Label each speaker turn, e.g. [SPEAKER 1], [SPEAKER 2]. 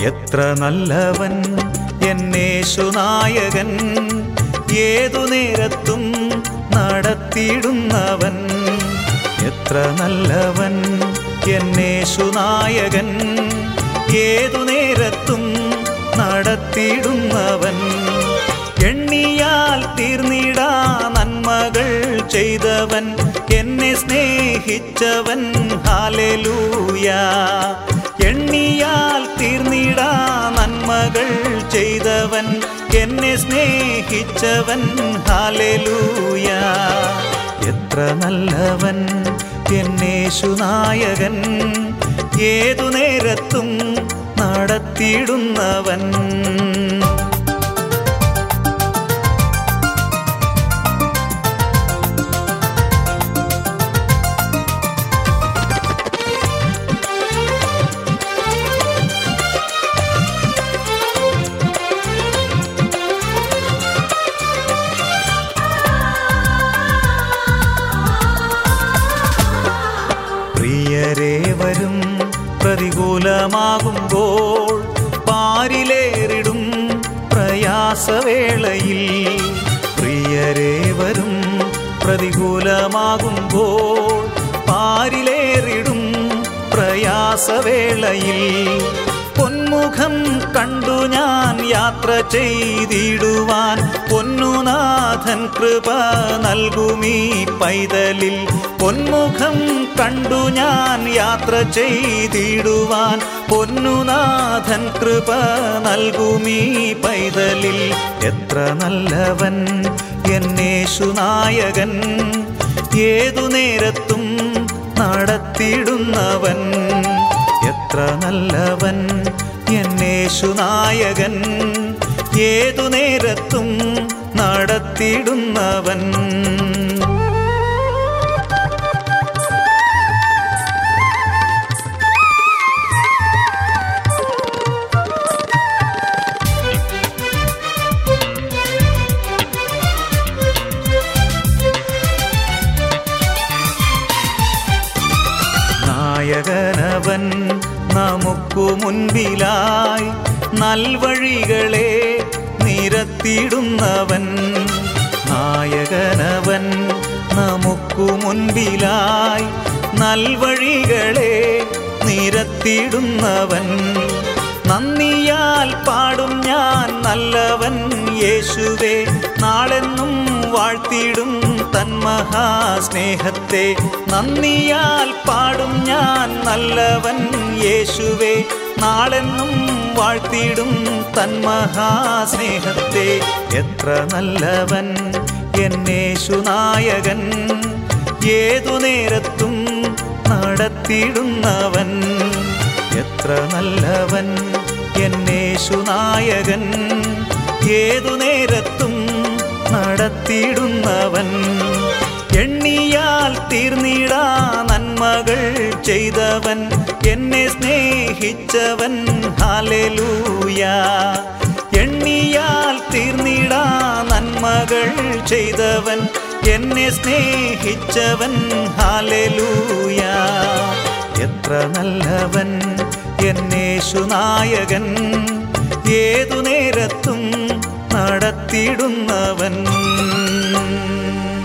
[SPEAKER 1] എത്ര നല്ലവൻ എന്നേശുനായകൻ ഏതു നേരത്തും നടത്തിയിടുന്നവൻ എത്ര നല്ലവൻ എന്നേശുനായകൻ ഏതു നേരത്തും നടത്തിയിടുന്നവൻ എണ്ണിയാൽ തീർന്നിടാ നന്മകൾ ചെയ്തവൻ എന്നെ സ്നേഹിച്ചവൻ ഹാലലൂയ എണ്ണിയാൽ തീർന്നിടാ നന്മകൾ ചെയ്തവൻ എന്നെ സ്നേഹിച്ചവൻ ഹാലലൂയ എത്ര നല്ലവൻ എന്നേശുനായകൻ ഏതു നേരത്തും നടത്തിയിടുന്നവൻ പ്രിയരേവരും പ്രതികൂലമാകുമ്പോൾ പാരിലേറിടും പ്രയാസവേളയിൽ പ്രിയരേവരും പ്രതികൂലമാകുമ്പോൾ പാരിലേറിടും പ്രയാസവേളയിൽ പൊന്മുഖം കണ്ടു ഞാൻ യാത്ര ചെയ്തിടുവാൻ പൊന്നുനാഥൻ കൃപ നൽകുമീ പൈതലിൽ പൊന്മുഖം കണ്ടു ഞാൻ യാത്ര ചെയ്തിടുവാൻ പൊന്നുനാഥൻ കൃപ നൽകുമീ പൈതലിൽ എത്ര നല്ലവൻ എന്നേശുനായകൻ ഏതു നേരത്തും നടത്തിയിടുന്നവൻ എത്ര നല്ലവൻ എന്നേശുനായകൻ ഏതു നേരത്തും നടത്തിയിടുന്നവൻ നായകനവൻ നമുക്കു മുൻപിലായി നൽവഴികളെ നിരത്തിയിടുന്നവൻ നായകനവൻ നമുക്കു മുൻപിലായി നൽവഴികളെ നിരത്തിയിടുന്നവൻ നന്ദിയാൽ പാടും ഞാൻ നല്ലവൻ യേശുവേ നാളെന്നും വാഴ്ത്തിയിടും തൻ മഹാസ്നേഹത്തെ നന്ദിയാൽ പാടും ഞാൻ നല്ലവൻ യേശുവേ നാളെന്നും വാഴ്ത്തിയിടും തൻ മഹാസ്നേഹത്തെ എത്ര നല്ലവൻ എന്നേശുനായകൻ ഏതു നേരത്തും നടത്തിയിടുന്നവൻ എത്ര നല്ലവൻ എന്നേശുനായകൻ ഏതു നേരത്തും നടത്തിയിടുന്നവൻ എണ്ണിയാൽ തീർന്നിടാ നന്മകൾ ചെയ്തവൻ എന്നെ സ്നേഹിച്ചവൻ ഹാലലൂയ എണ്ണിയാൽ തീർന്നിടാ നന്മകൾ ചെയ്തവൻ എന്നെ സ്നേഹിച്ചവൻ ഹാലലൂയ എത്ര നല്ലവൻ എന്നേശുനായകൻ ഏതു നേരത്തും നടത്തിയിടുന്നവൻ